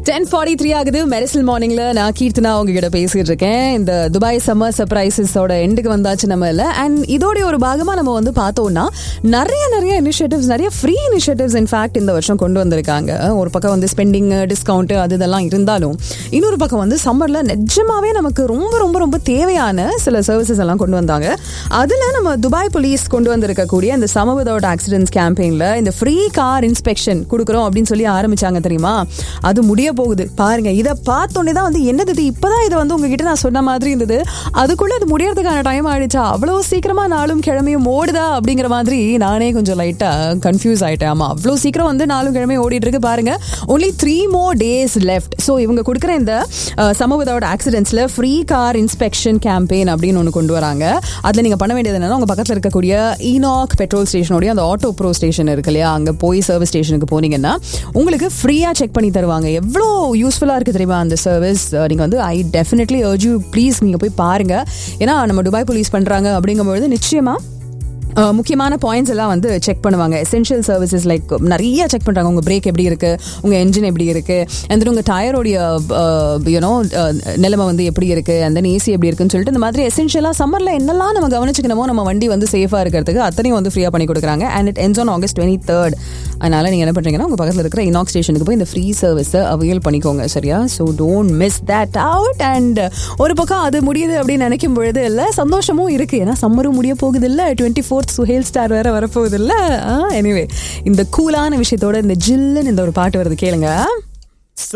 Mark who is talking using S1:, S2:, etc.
S1: ten forty three ஆகுது மெரிசல் மார்னிங்ல நான் கீர்த்தனா உங்ககிட்ட பேசிட்டு இருக்கேன் இந்த துபாய் சம்மர் சர்ப்ரைசஸோட எண்டுக்கு வந்தாச்சு நம்ம இல்ல அண்ட் இதோடைய ஒரு பாகமா நம்ம வந்து பார்த்தோம்னா நிறைய நிறைய இனிஷியேட்டிவ்ஸ் நிறைய ஃப்ரீ இனிஷியேட்டிவ்ஸ் இன்ஃபேக்ட் இந்த வருஷம் கொண்டு வந்திருக்காங்க ஒரு பக்கம் வந்து ஸ்பெண்டிங் டிஸ்கவுண்ட் அது இதெல்லாம் இருந்தாலும் இன்னொரு பக்கம் வந்து சம்மர்ல நிஜமாவே நமக்கு ரொம்ப ரொம்ப ரொம்ப தேவையான சில சர்வீசஸ் எல்லாம் கொண்டு வந்தாங்க அதுல நம்ம துபாய் போலீஸ் கொண்டு வந்திருக்கக்கூடிய இந்த சம விதவுட் ஆக்சிடென்ட்ஸ் கேம்பெயின்ல இந்த ஃப்ரீ கார் இன்ஸ்பெக்ஷன் கொடுக்குறோம் அப்படின்னு சொல்லி ஆரம்பிச்சாங்க தெரியுமா அது முடிய போகுது பாருங்க இதை பார்த்தோன்னே தான் வந்து என்னது இது இப்பதான் இதை வந்து உங்ககிட்ட நான் சொன்ன மாதிரி இருந்தது அதுக்குள்ள அது முடியறதுக்கான டைம் ஆயிடுச்சா அவ்வளோ சீக்கிரமா நாளும் கிழமையும் ஓடுதா அப்படிங்கிற மாதிரி நானே கொஞ்சம் லைட்டா கன்ஃபியூஸ் ஆயிட்டேன் ஆமா அவ்வளோ சீக்கிரம் வந்து நாளும் கிழமையும் ஓடிட்டு இருக்கு பாருங்க only three more days left so இவங்க கொடுக்குற இந்த சம விதவுட் ஆக்சிடென்ட்ஸ்ல ஃப்ரீ கார் இன்ஸ்பெக்ஷன் கேம்பெயின் அப்படின்னு ஒன்று கொண்டு வராங்க அதில் நீங்க பண்ண வேண்டியது என்னன்னா உங்க பக்கத்தில் இருக்கக்கூடிய ஈனாக் பெட்ரோல் ஸ்டேஷனோடைய அந்த ஆட்டோ ப்ரோ ஸ்டேஷன் இருக்கு இல்லையா அங்கே போய் சர்வீஸ் ஸ்டேஷனுக்கு போனீங்கன்னா உங்களுக்கு ஃப்ரீயாக செக் பண்ணி தருவாங்க எவ்வளோ யூஸ்ஃபுல்லாக இருக்குது தெரியுமா அந்த சர்வீஸ் நீங்கள் வந்து I definitely urge you please நீங்கள் போய் பாருங்க ஏன்னா நம்ம துபாய் போலீஸ் பண்ணுறாங்க அப்படிங்கும்பொழுது நிச்சயமாக அஹ் முக்கியமான பாயிண்ட்ஸ் எல்லாம் வந்து செக் பண்ணுவாங்க எசென்ஷியல் சர்வீசஸ் லைக் நிறைய செக் பண்ணுறாங்க உங்கள் பிரேக் எப்படி இருக்கு உங்கள் என்ஜின் எப்படி இருக்கு and then உங்கள் டயரோடைய யூனோ நிலைமை வந்து எப்படி இருக்கு and then ஏசி எப்படி இருக்குன்னு சொல்லிட்டு இந்த மாதிரி எசென்ஷியலாக சம்மரில் என்னெல்லாம் நம்ம கவனிச்சுக்கணுமோ நம்ம வண்டி வந்து சேஃபாக இருக்கிறதுக்கு அத்தனையும் வந்து ஃப்ரீயாக பண்ணி கொடுக்குறாங்க and it ends on August twenty third அதனால நீங்கள் என்ன பண்ணுறீங்கன்னா உங்கள் பக்கத்தில் இருக்கிற இனாக் ஸ்டேஷனுக்கு போய் இந்த ஃப்ரீ சர்வீஸை அவைல் பண்ணிக்கோங்க சரியா so don't miss that out and ஒரு பக்கம் அது முடியுது அப்படின்னு நினைக்கும் பொழுது இல்லை சந்தோஷமும் இருக்கு ஏன்னா சம்மரும் முடிய போகுது இல்லை டுவெண்ட்டி ஃபோர்த் சுஹேல் ஸ்டார் வேற வரப்போகுது இல்லை எனிவே இந்த கூலான விஷயத்தோட இந்த ஜில்லுன்னு இந்த ஒரு பாட்டு வருது கேளுங்க